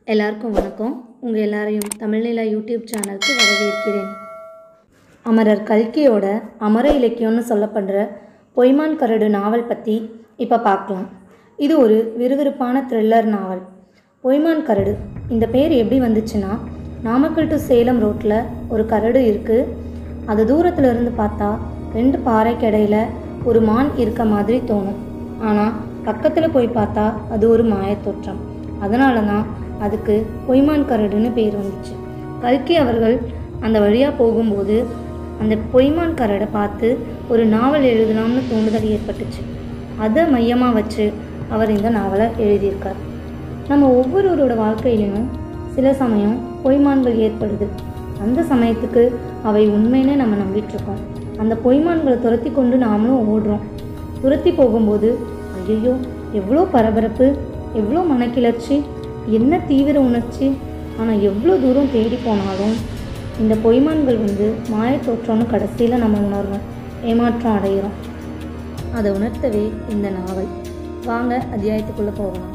எல்லாருக்கும் வணக்கம் உங்கள் எல்லாரையும் தமிழ்நிலா யூடியூப் சேனலுக்கு வரவேற்கிறேன் அமரர் கல்கியோட அமர இலக்கியம்னு சொல்லப்படுற பொய்மான் கரடு நாவல் பற்றி இப்போ பார்க்கலாம் இது ஒரு விறுவிறுப்பான த்ரில்லர் நாவல் பொய்மான் கரடு இந்த பேர் எப்படி வந்துச்சுன்னா நாமக்கல் டு சேலம் ரோட்டில் ஒரு கரடு இருக்குது அது தூரத்துல இருந்து பார்த்தா ரெண்டு பாறைக்கு இடையில ஒரு மான் இருக்க மாதிரி தோணும் ஆனால் பக்கத்தில் போய் பார்த்தா அது ஒரு மாயத்தோற்றம் அதனால தான் அதுக்கு பொய்மான் கரடுன்னு பேர் வந்துச்சு கல்கி அவர்கள் அந்த வழியாக போகும்போது அந்த பொய்மான் கரடை பார்த்து ஒரு நாவல் எழுதலாம்னு தூண்டுதல் ஏற்பட்டுச்சு அதை மையமாக வச்சு அவர் இந்த நாவலை எழுதியிருக்கார் நம்ம ஒவ்வொருவரோட வாழ்க்கையிலையும் சில சமயம் பொய்மான்கள் ஏற்படுது அந்த சமயத்துக்கு அவை உண்மைன்னு நம்ம நம்பிட்டு இருக்கோம் அந்த பொய்மான்களை துரத்தி கொண்டு நாமளும் ஓடுறோம் துரத்தி போகும்போது ஐயோ எவ்வளோ பரபரப்பு எவ்வளோ மனக்கிளர்ச்சி என்ன தீவிர உணர்ச்சி ஆனால் எவ்வளோ தூரம் தேடி போனாலும் இந்த பொய்மான்கள் வந்து மாயத்தோற்றம்னு கடைசியில் நம்ம உணர்வோம் ஏமாற்றம் அடைகிறோம் அதை உணர்த்தவே இந்த நாவல் வாங்க அத்தியாயத்துக்குள்ளே போகலாம்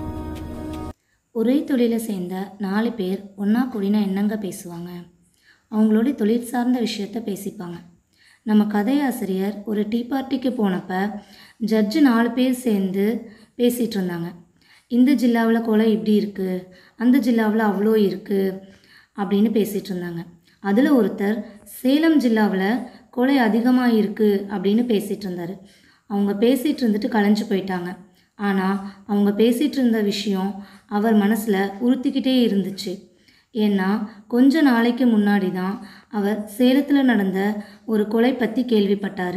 ஒரே தொழிலை சேர்ந்த நாலு பேர் ஒன்றா கூடினா என்னங்க பேசுவாங்க அவங்களோட தொழில் சார்ந்த விஷயத்த பேசிப்பாங்க நம்ம கதையாசிரியர் ஒரு டீ பார்ட்டிக்கு போனப்ப ஜட்ஜு நாலு பேர் சேர்ந்து பேசிகிட்டு இருந்தாங்க இந்த ஜில்லாவில் கொலை இப்படி இருக்குது அந்த ஜில்லாவில் அவ்வளோ இருக்குது அப்படின்னு பேசிகிட்டு இருந்தாங்க அதில் ஒருத்தர் சேலம் ஜில்லாவில் கொலை அதிகமாக இருக்குது அப்படின்னு பேசிகிட்டு இருந்தார் அவங்க பேசிகிட்டு இருந்துட்டு கலைஞ்சு போயிட்டாங்க ஆனால் அவங்க பேசிகிட்டு இருந்த விஷயம் அவர் மனசில் உறுத்திக்கிட்டே இருந்துச்சு ஏன்னா கொஞ்ச நாளைக்கு முன்னாடி தான் அவர் சேலத்தில் நடந்த ஒரு கொலை பற்றி கேள்விப்பட்டார்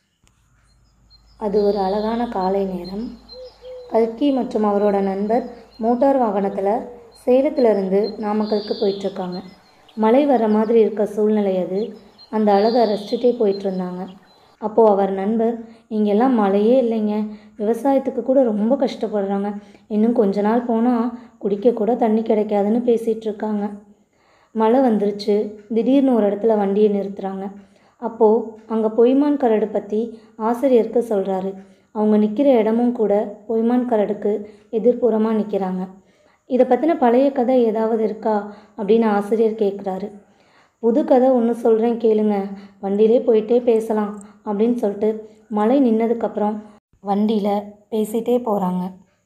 அது ஒரு அழகான காலை நேரம் கல்கி மற்றும் அவரோட நண்பர் மோட்டார் வாகனத்தில் சேலத்திலிருந்து நாமக்கலுக்கு போயிட்டுருக்காங்க மழை வர மாதிரி இருக்க சூழ்நிலை அது அந்த அழகை ரசிச்சுட்டே போயிட்டு இருந்தாங்க அப்போது அவர் நண்பர் இங்கெல்லாம் மழையே இல்லைங்க விவசாயத்துக்கு கூட ரொம்ப கஷ்டப்படுறாங்க இன்னும் கொஞ்ச நாள் போனால் குடிக்க கூட தண்ணி கிடைக்காதுன்னு பேசிகிட்டு இருக்காங்க மழை வந்துருச்சு திடீர்னு ஒரு இடத்துல வண்டியை நிறுத்துகிறாங்க அப்போது அங்கே பொய்மான் கரடு பற்றி ஆசிரியருக்கு சொல்கிறாரு அவங்க நிற்கிற இடமும் கூட பொய்மான் கரடுக்கு எதிர்ப்புறமாக நிற்கிறாங்க இதை பற்றின பழைய கதை ஏதாவது இருக்கா அப்படின்னு ஆசிரியர் கேட்குறாரு புது கதை ஒன்று சொல்கிறேன் கேளுங்க வண்டியிலே போயிட்டே பேசலாம் அப்படின்னு சொல்லிட்டு மழை நின்னதுக்கப்புறம் வண்டியில் பேசிகிட்டே போகிறாங்க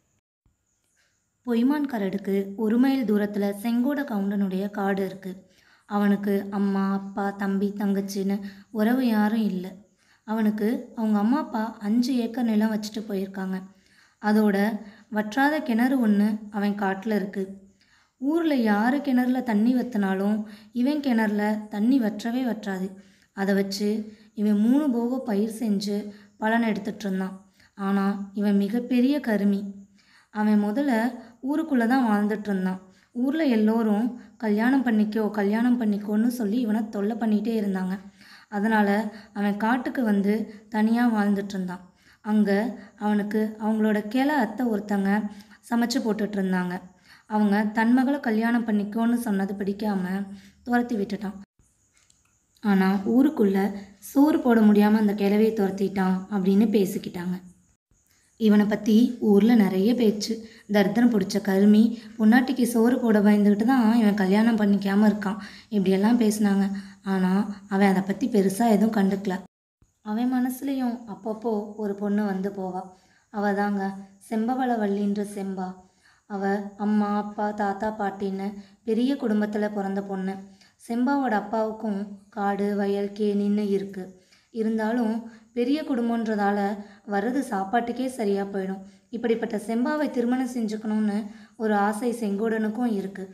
பொய்மான் கரடுக்கு ஒரு மைல் தூரத்தில் செங்கோட கவுண்டனுடைய காடு இருக்குது அவனுக்கு அம்மா அப்பா தம்பி தங்கச்சின்னு உறவு யாரும் இல்லை அவனுக்கு அவங்க அம்மா அப்பா அஞ்சு ஏக்கர் நிலம் வச்சுட்டு போயிருக்காங்க அதோட வற்றாத கிணறு ஒன்று அவன் காட்டில் இருக்குது ஊரில் யார் கிணறுல தண்ணி வற்றினாலும் இவன் கிணறுல தண்ணி வற்றவே வற்றாது அதை வச்சு இவன் மூணு போக பயிர் செஞ்சு பலன் எடுத்துட்டு இருந்தான் ஆனால் இவன் மிகப்பெரிய கருமி அவன் முதல்ல ஊருக்குள்ளே தான் வாழ்ந்துட்டு இருந்தான் ஊரில் எல்லோரும் கல்யாணம் பண்ணிக்கோ கல்யாணம் பண்ணிக்கோன்னு சொல்லி இவனை தொல்லை பண்ணிகிட்டே இருந்தாங்க அதனால் அவன் காட்டுக்கு வந்து தனியாக வாழ்ந்துட்டு இருந்தான் அங்கே அவனுக்கு அவங்களோட கிளை அத்தை ஒருத்தங்க சமைச்சு போட்டுட்டு இருந்தாங்க அவங்க தன் மகளை கல்யாணம் பண்ணிக்கோன்னு சொன்னது பிடிக்காம துரத்தி விட்டுட்டான் ஆனால் ஊருக்குள்ளே சோறு போட முடியாமல் அந்த கிழவியை துரத்திட்டான் அப்படின்னு பேசிக்கிட்டாங்க இவனை பற்றி ஊரில் நிறைய பேச்சு தரித்திரம் பிடிச்ச கருமி பொன்னாட்டிக்கு சோறு போட பயந்துக்கிட்டு தான் இவன் கல்யாணம் பண்ணிக்காமல் இருக்கான் இப்படியெல்லாம் பேசினாங்க ஆனால் அவன் அதை பற்றி பெருசாக எதுவும் கண்டுக்கல அவன் மனசுலேயும் அப்பப்போ ஒரு பொண்ணு வந்து போவா அவ தாங்க செம்பவளவல்லின்ற செம்பா அவ அம்மா அப்பா தாத்தா பாட்டின்னு பெரிய குடும்பத்தில் பிறந்த பொண்ணு செம்பாவோட அப்பாவுக்கும் காடு வயல் கேணின்னு இருக்குது இருந்தாலும் பெரிய குடும்பன்றதால வர்றது சாப்பாட்டுக்கே சரியாக போயிடும் இப்படிப்பட்ட செம்பாவை திருமணம் செஞ்சுக்கணும்னு ஒரு ஆசை செங்கோடனுக்கும் இருக்குது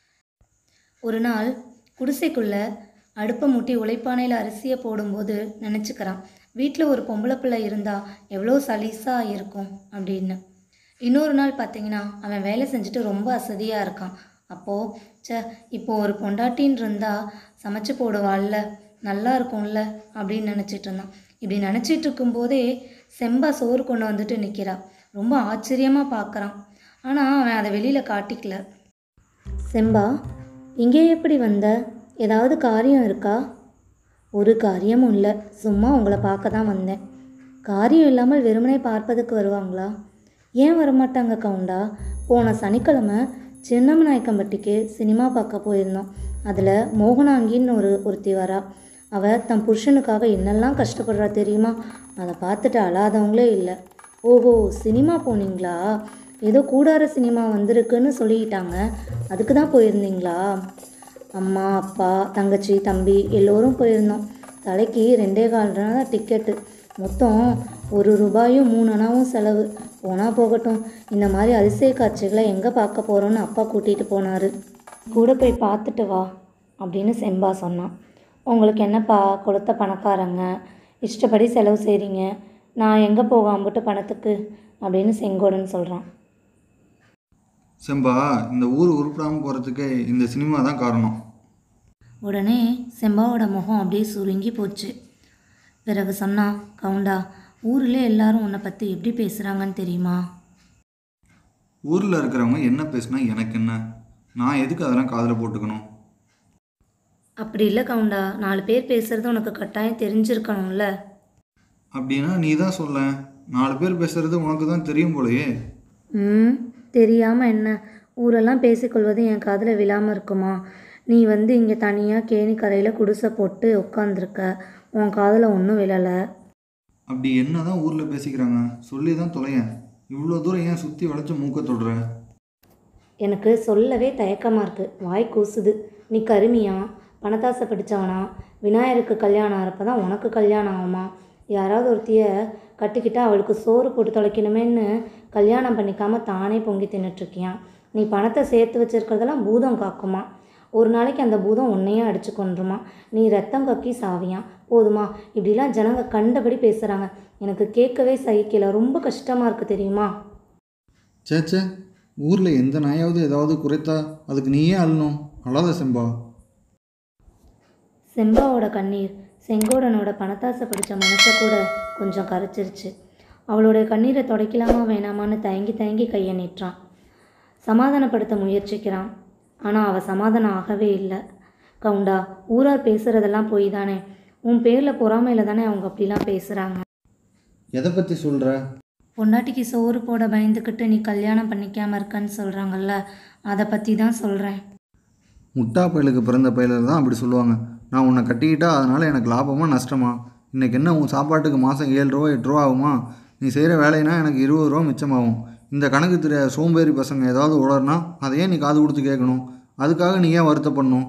ஒரு நாள் குடிசைக்குள்ளே அடுப்பை மூட்டி உழைப்பானையில் அரிசியை போடும்போது நினச்சிக்கிறான் வீட்டில் ஒரு பொம்பளை பிள்ளை இருந்தால் எவ்வளோ சலீஸாக இருக்கும் அப்படின்னு இன்னொரு நாள் பார்த்தீங்கன்னா அவன் வேலை செஞ்சுட்டு ரொம்ப அசதியாக இருக்கான் அப்போது ச்சே இப்போ ஒரு பொண்டாட்டின்னு இருந்தால் சமைச்சு போடுவாள்ல நல்லா இருக்கும்ல அப்படின்னு நினச்சிட்டு இருந்தான் இப்படி நினச்சிட்டு இருக்கும்போதே செம்பா சோறு கொண்டு வந்துட்டு நிற்கிறா ரொம்ப ஆச்சரியமாக பார்க்குறான் ஆனால் அவன் அதை வெளியில் காட்டிக்கல செம்பா இங்கே எப்படி வந்த ஏதாவது காரியம் இருக்கா ஒரு காரியமும் இல்லை சும்மா உங்களை பார்க்க தான் வந்தேன் காரியம் இல்லாமல் வெறுமனே பார்ப்பதுக்கு வருவாங்களா ஏன் வரமாட்டாங்க கவுண்டா போன சனிக்கிழமை சின்னமநாயக்கம்பட்டிக்கு சினிமா பார்க்க போயிருந்தோம் அதில் மோகனாங்கின்னு ஒரு ஒருத்தி வரா அவள் தன் புருஷனுக்காக என்னெல்லாம் கஷ்டப்படுறா தெரியுமா அதை பார்த்துட்டு அழாதவங்களே இல்லை ஓஹோ சினிமா போனீங்களா ஏதோ கூடார சினிமா வந்திருக்குன்னு சொல்லிக்கிட்டாங்க அதுக்கு தான் போயிருந்தீங்களா அம்மா அப்பா தங்கச்சி தம்பி எல்லோரும் போயிருந்தோம் தலைக்கு ரெண்டே கால் தான் டிக்கெட்டு மொத்தம் ஒரு ரூபாயும் மூணு அணாவும் செலவு போனால் போகட்டும் இந்த மாதிரி அதிசய காட்சிகளை எங்கே பார்க்க போகிறோன்னு அப்பா கூட்டிகிட்டு போனார் கூட போய் பார்த்துட்டு வா அப்படின்னு செம்பா சொன்னான் உங்களுக்கு என்னப்பா கொடுத்த பணக்காரங்க இஷ்டப்படி செலவு செய்கிறீங்க நான் எங்கே போக அம்புட்டு பணத்துக்கு அப்படின்னு செங்கோடன் சொல்கிறான் செம்பா இந்த ஊர் உருப்படாமல் போகிறதுக்கு இந்த சினிமா தான் காரணம் உடனே செம்பாவோட முகம் அப்படியே சுருங்கி போச்சு பிறகு சொன்னா கவுண்டா ஊரில் எல்லாரும் உன்னை பற்றி எப்படி பேசுகிறாங்கன்னு தெரியுமா ஊரில் இருக்கிறவங்க என்ன பேசுனா எனக்கு என்ன நான் எதுக்கு அதெல்லாம் காதில் போட்டுக்கணும் அப்படி இல்லை கவுண்டா நாலு பேர் பேசுகிறது உனக்கு கட்டாயம் தெரிஞ்சிருக்கணும்ல அப்படின்னா நீ தான் சொல்ல நாலு பேர் பேசுறது உனக்கு தான் தெரியும் போலயே ம் தெரியாமல் என்ன ஊரெல்லாம் பேசிக்கொள்வது என் காதில் விழாமல் இருக்குமா நீ வந்து இங்கே தனியாக கேணி கரையில் குடிசை போட்டு உட்காந்துருக்க உன் காதில் ஒன்றும் விழலை அப்படி என்ன தான் ஊரில் பேசிக்கிறாங்க சொல்லி தான் தொலையேன் இவ்வளோ தூரம் ஏன் சுற்றி வளைச்சு மூக்க தொடுற எனக்கு சொல்லவே தயக்கமாக இருக்குது வாய் கூசுது நீ கருமியா பணத்தாசை பிடிச்சவனா விநாயகருக்கு கல்யாணம் ஆகிறப்ப தான் உனக்கு கல்யாணம் ஆகுமா யாராவது ஒருத்திய கட்டிக்கிட்டா அவளுக்கு சோறு போட்டு தொலைக்கணுமேன்னு கல்யாணம் பண்ணிக்காம தானே பொங்கி தின்னுட்ருக்கியான் நீ பணத்தை சேர்த்து வச்சிருக்கிறதெல்லாம் பூதம் காக்குமா ஒரு நாளைக்கு அந்த பூதம் உன்னையே அடிச்சு கொன்றுமா நீ ரத்தம் கக்கி சாவியான் போதுமா இப்படிலாம் ஜனங்க கண்டபடி பேசுகிறாங்க எனக்கு கேட்கவே சகிக்கல ரொம்ப கஷ்டமாக இருக்குது தெரியுமா சேச்சே ஊரில் எந்த நாயாவது ஏதாவது குறைத்தா அதுக்கு நீயே அழணும் அழாத செம்பா செம்பாவோட கண்ணீர் செங்கோடனோட பணத்தாசை பிடிச்ச மனசை கூட கொஞ்சம் கரைச்சிருச்சு அவளுடைய கண்ணீரை துடைக்கலாமா வேணாமான்னு தயங்கி தயங்கி கையை நீட்டுறான் சமாதானப்படுத்த முயற்சிக்கிறான் ஆனால் அவள் சமாதானம் ஆகவே இல்லை கவுண்டா ஊரார் பேசுகிறதெல்லாம் போய் தானே உன் பேரில் பொறாமையில் தானே அவங்க அப்படிலாம் பேசுகிறாங்க எதை பற்றி சொல்கிற பொண்டாட்டிக்கு சோறு போட பயந்துக்கிட்டு நீ கல்யாணம் பண்ணிக்காம இருக்கன்னு சொல்கிறாங்கல்ல அதை பற்றி தான் சொல்கிறேன் முட்டா பயலுக்கு பிறந்த பயலர் தான் அப்படி சொல்லுவாங்க நான் உன்னை கட்டிக்கிட்டா அதனால் எனக்கு லாபமா நஷ்டமா இன்னைக்கு என்ன உன் சாப்பாட்டுக்கு மாதம் ஏழு ரூபா எட்டு ரூபா ஆகுமா நீ செய்கிற வேலைனா எனக்கு இருபது ரூபா மிச்சமாகும் இந்த கணக்கு தெரியாத சோம்பேறி பசங்க ஏதாவது உளர்னா அதை ஏன் நீ காது கொடுத்து கேட்கணும் அதுக்காக நீ ஏன் வருத்தப்படணும்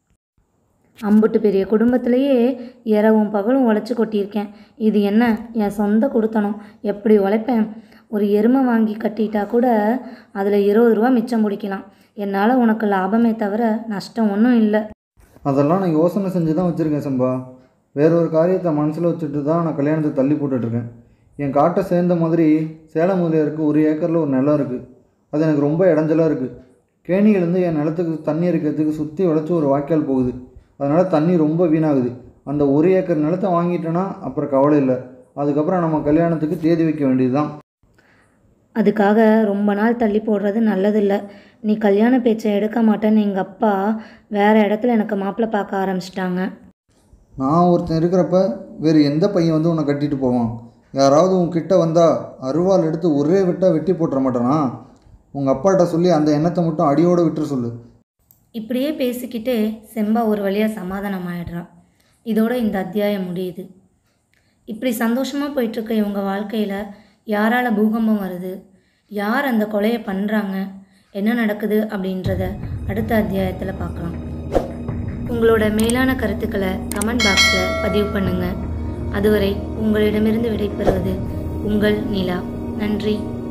அம்புட்டு பெரிய குடும்பத்திலேயே இரவும் பகலும் உழைச்சி கொட்டியிருக்கேன் இது என்ன என் சொந்த கொடுத்தனம் எப்படி உழைப்பேன் ஒரு எருமை வாங்கி கட்டிட்டா கூட அதில் இருபது ரூபா மிச்சம் பிடிக்கலாம் என்னால் உனக்கு லாபமே தவிர நஷ்டம் ஒன்றும் இல்லை அதெல்லாம் நான் யோசனை செஞ்சு தான் வச்சுருக்கேன் சம்பா வேற ஒரு காரியத்தை மனசில் வச்சுட்டு தான் நான் கல்யாணத்தை தள்ளி போட்டுட்ருக்கேன் என் காட்டை சேர்ந்த மாதிரி சேலம் முதலியாருக்கு ஒரு ஏக்கரில் ஒரு நிலம் இருக்குது அது எனக்கு ரொம்ப இடைஞ்சலாக இருக்குது கேணியிலேருந்து என் நிலத்துக்கு தண்ணி இருக்கிறதுக்கு சுற்றி வளைச்சி ஒரு வாய்க்கால் போகுது அதனால் தண்ணி ரொம்ப வீணாகுது அந்த ஒரு ஏக்கர் நிலத்தை வாங்கிட்டேன்னா அப்புறம் கவலை இல்லை அதுக்கப்புறம் நம்ம கல்யாணத்துக்கு தேதி வைக்க வேண்டியது தான் அதுக்காக ரொம்ப நாள் தள்ளி போடுறது நல்லதில்லை நீ கல்யாண பேச்சை எடுக்க மாட்டேன்னு எங்கள் அப்பா வேறு இடத்துல எனக்கு மாப்பிள்ளை பார்க்க ஆரம்பிச்சிட்டாங்க நான் ஒருத்தன் இருக்கிறப்ப வேறு எந்த பையன் வந்து உன்னை கட்டிட்டு போவான் யாராவது உன்கிட்ட வந்தால் அருவாள் எடுத்து ஒரே வெட்டாக வெட்டி போட்டுற மாட்டானா உங்கள் அப்பாட்ட சொல்லி அந்த எண்ணத்தை மட்டும் அடியோடு விட்டுற சொல்லு இப்படியே பேசிக்கிட்டே செம்பா ஒரு வழியாக சமாதானம் ஆயிடுறான் இதோட இந்த அத்தியாயம் முடியுது இப்படி சந்தோஷமாக போயிட்டுருக்க இவங்க வாழ்க்கையில் யாரால் பூகம்பம் வருது யார் அந்த கொலையை பண்ணுறாங்க என்ன நடக்குது அப்படின்றத அடுத்த அத்தியாயத்தில் பார்க்கலாம் உங்களோட மேலான கருத்துக்களை கமெண்ட் பாக்ஸில் பதிவு பண்ணுங்கள் அதுவரை உங்களிடமிருந்து விடைபெறுவது உங்கள் நிலா நன்றி